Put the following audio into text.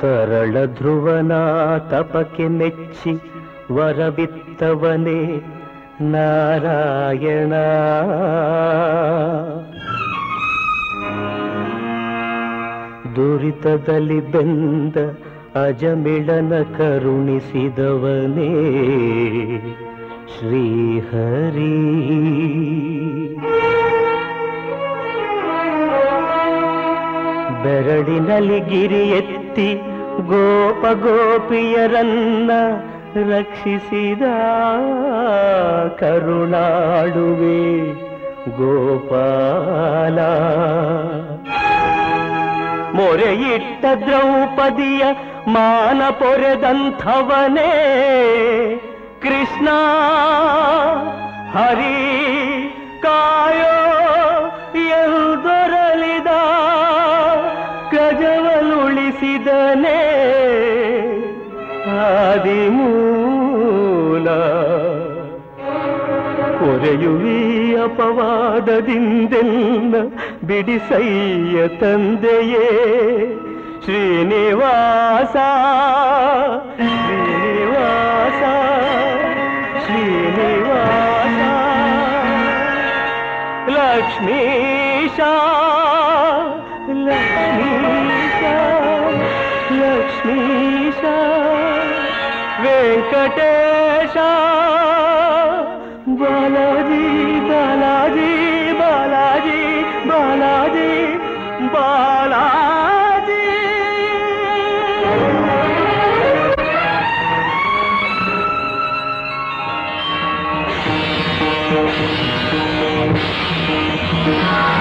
ತರಳ ಧ್ರುವನ ತಪಕ್ಕೆ ಮೆಚ್ಚಿ ವರವಿತ್ತವನೇ ನಾರಾಯಣ ದುರಿತದಲ್ಲಿ ಬೆಂದ ಅಜಮಿಳನ ಕರುಣಿಸಿದವನೇ ಶ್ರೀಹರಿ ಬೆರಳಿನಲ್ಲಿ ಗಿರಿ ಎತ್ತಿ ಗೋಪ ಗೋಪಿಯರನ್ನ ರಕ್ಷಿಸಿದ ಕರುಣಾಡುವೆ ಗೋಪಾಲ ಮೊರೆಯಿಟ್ಟ ದ್ರೌಪದಿಯ ಮಾನ ಪೊರೆದಂಥವನೇ ಕೃಷ್ಣ ಹರಿ ಕಾಯೋ ಎಲ್ದೊರಲಿದ ಗಜವನುಳಿಸಿದನೇ ಆದಿಮೂಲ ಕೊರೆಯುವಿ ಅಪವಾದದಿಂದೆಲ್ಲ ಬಿಡಿಸಯ್ಯ ತಂದೆಯೇ ಶ್ರೀನಿವಾಸ ಶ್ರೀನಿವಾಸ ಶ್ರೀನಿವಾಸ ಲಕ್ಷ್ಮೀಶ ಲಕ್ಷ್ಮೀಶ ಲಕ್ಷ್ಮೀಶ ವೆಂಕಟೇಶ ಬಾಲಾಜಿ ಬಾಲಾಜಿ ಬಾಲಾಜಿ ಬಾಲಾಜಿ ಬಾಲಾಜಿ Thank